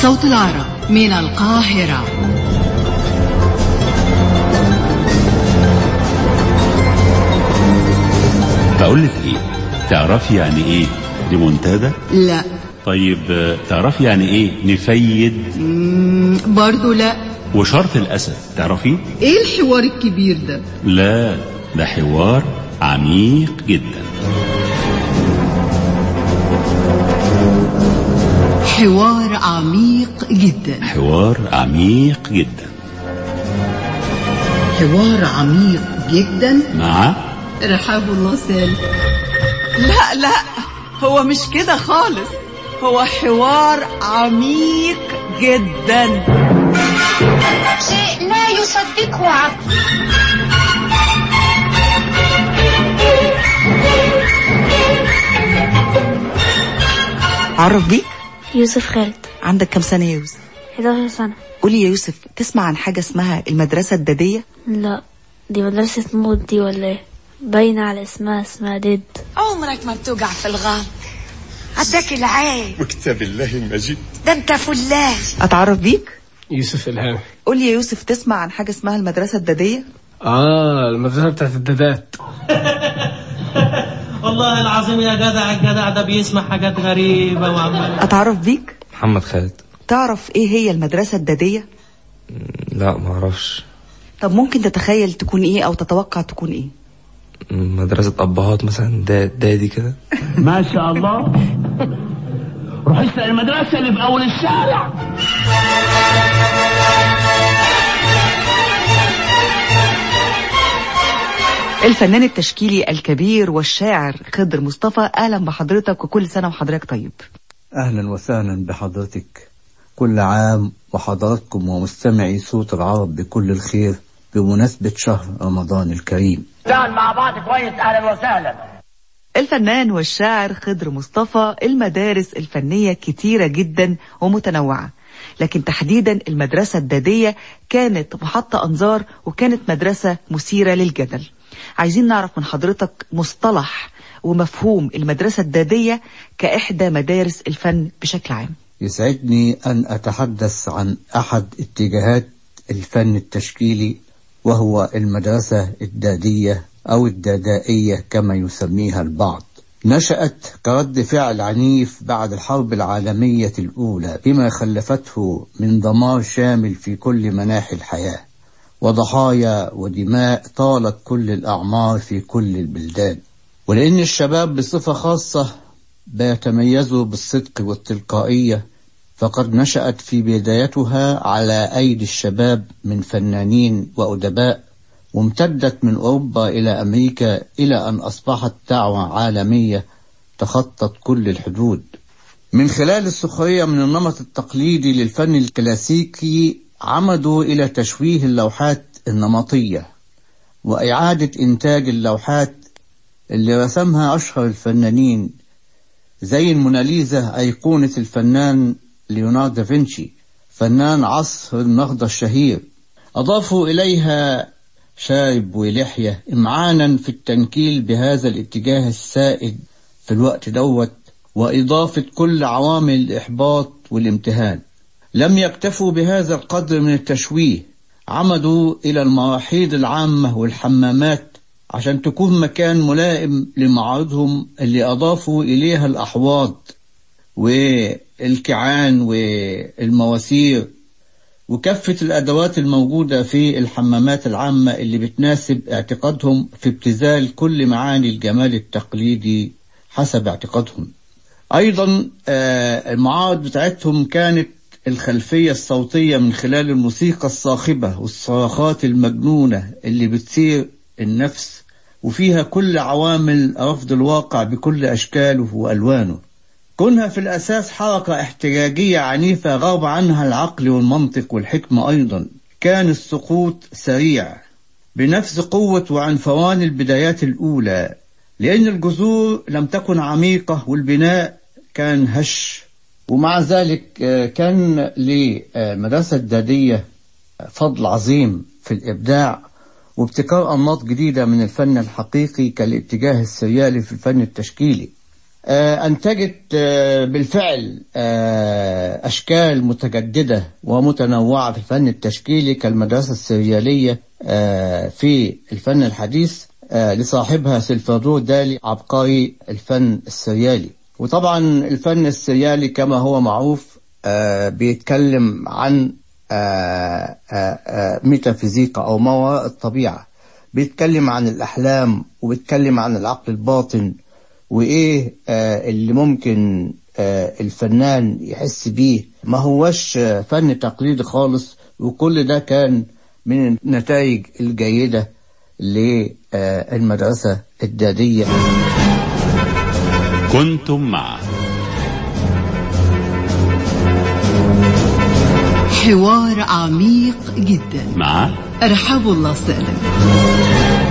صوت العرب من القاهرة بقول لك ايه تعرفي يعني ايه ريمونتادا لا طيب آه، تعرفي يعني ايه نفيد مم، برضو لا وشرط الاسد تعرفي ايه الحوار الكبير ده لا ده حوار عميق جدا حوار عميق جدا حوار عميق جدا حوار عميق جدا مع رحاب الله سالم لا لا هو مش كده خالص هو حوار عميق جدا شيء لا يصدقه عقل عرف بيك يوسف خالد عندك كام سنة يا يوسف 11 سنة قولي يا يوسف تسمع عن حاجة اسمها المدرسة الدادية لا دي مدرسة موت دي ولا ايه باينة على اسمها اسمها ديد عمرك ما بتوقع في الغلط عداك العين وكتاب الله المجيد ده انت فلاح أتعرف بيك يوسف إلهام قولي يا يوسف تسمع عن حاجة اسمها المدرسة الدادية آه المدرسة بتاعت الدادات والله العظيم يا جدع الجدع ده بيسمع حاجات غريبة وعمال أتعرف بيك محمد خالد تعرف ايه هي المدرسة الدادية لا ما اعرفش طب ممكن تتخيل تكون ايه او تتوقع تكون ايه مدرسة ابهات مثلا دا دادي كده ما شاء الله روح اسأل المدرسة اللي في أول الشارع الفنان التشكيلي الكبير والشاعر خضر مصطفى اهلا بحضرتك وكل سنة وحضرتك طيب أهلا وسهلا بحضرتك كل عام وحضراتكم ومستمعي صوت العرب بكل الخير بمناسبة شهر رمضان الكريم تعال مع بعض كويس أهلا وسهلا الفنان والشاعر خضر مصطفى المدارس الفنية كتيرة جدا ومتنوعة لكن تحديدا المدرسة الدادية كانت محطة أنظار وكانت مدرسة مثيرة للجدل عايزين نعرف من حضرتك مصطلح ومفهوم المدرسة الدادية كإحدى مدارس الفن بشكل عام يسعدني أن أتحدث عن أحد اتجاهات الفن التشكيلي وهو المدرسة الدادية أو الدادائية كما يسميها البعض نشأت كرد فعل عنيف بعد الحرب العالمية الأولى بما خلفته من دمار شامل في كل مناحي الحياة وضحايا ودماء طالت كل الأعمار في كل البلدان ولأن الشباب بصفة خاصة بيتميزوا بالصدق والتلقائية فقد نشأت في بدايتها على أيدي الشباب من فنانين وأدباء وامتدت من أوروبا إلى أمريكا إلى أن أصبحت دعوة عالمية تخطت كل الحدود من خلال السخرية من النمط التقليدي للفن الكلاسيكي عمدوا إلى تشويه اللوحات النمطية وإعادة إنتاج اللوحات اللي رسمها أشهر الفنانين زي الموناليزا أيقونة الفنان ليوناردو دافنشي فنان عصر النهضة الشهير أضافوا إليها شارب ولحية إمعانا في التنكيل بهذا الاتجاه السائد في الوقت دوت وإضافة كل عوامل الإحباط والامتهان لم يكتفوا بهذا القدر من التشويه عمدوا إلى المراحيض العامة والحمامات عشان تكون مكان ملائم لمعارضهم اللي أضافوا إليها الأحواض والكعان والمواسير وكافة الأدوات الموجودة في الحمامات العامة اللي بتناسب اعتقادهم في ابتذال كل معاني الجمال التقليدي حسب اعتقادهم أيضا آه، المعارض بتاعتهم كانت الخلفية الصوتية من خلال الموسيقى الصاخبة والصراخات المجنونة اللي بتثير النفس وفيها كل عوامل رفض الواقع بكل أشكاله وألوانه كونها في الأساس حركة احتجاجية عنيفة غاب عنها العقل والمنطق والحكمة أيضا كان السقوط سريع بنفس قوة وعنفوان البدايات الأولى لأن الجذور لم تكن عميقة والبناء كان هش ومع ذلك آه، كان للمدرسة الدادية فضل عظيم في الإبداع وابتكار أنماط جديدة من الفن الحقيقي كالاتجاه السريالي في الفن التشكيلي آه، أنتجت آه، بالفعل آه، أشكال متجددة ومتنوعة في الفن التشكيلي كالمدرسة السريالية آه، في الفن الحديث آه، لصاحبها سلفادور دالي عبقري الفن السريالي وطبعا الفن السريالي كما هو معروف آه، بيتكلم عن آه، آه، آه، ميتافيزيقا أو ما وراء الطبيعة بيتكلم عن الأحلام وبيتكلم عن العقل الباطن وإيه آه، اللي ممكن آه، الفنان يحس بيه ما هوش آه، فن تقليدي خالص وكل ده كان من النتائج الجيدة للمدرسة الدادية كنتم مع حوار عميق جدا مع رحاب الله سالم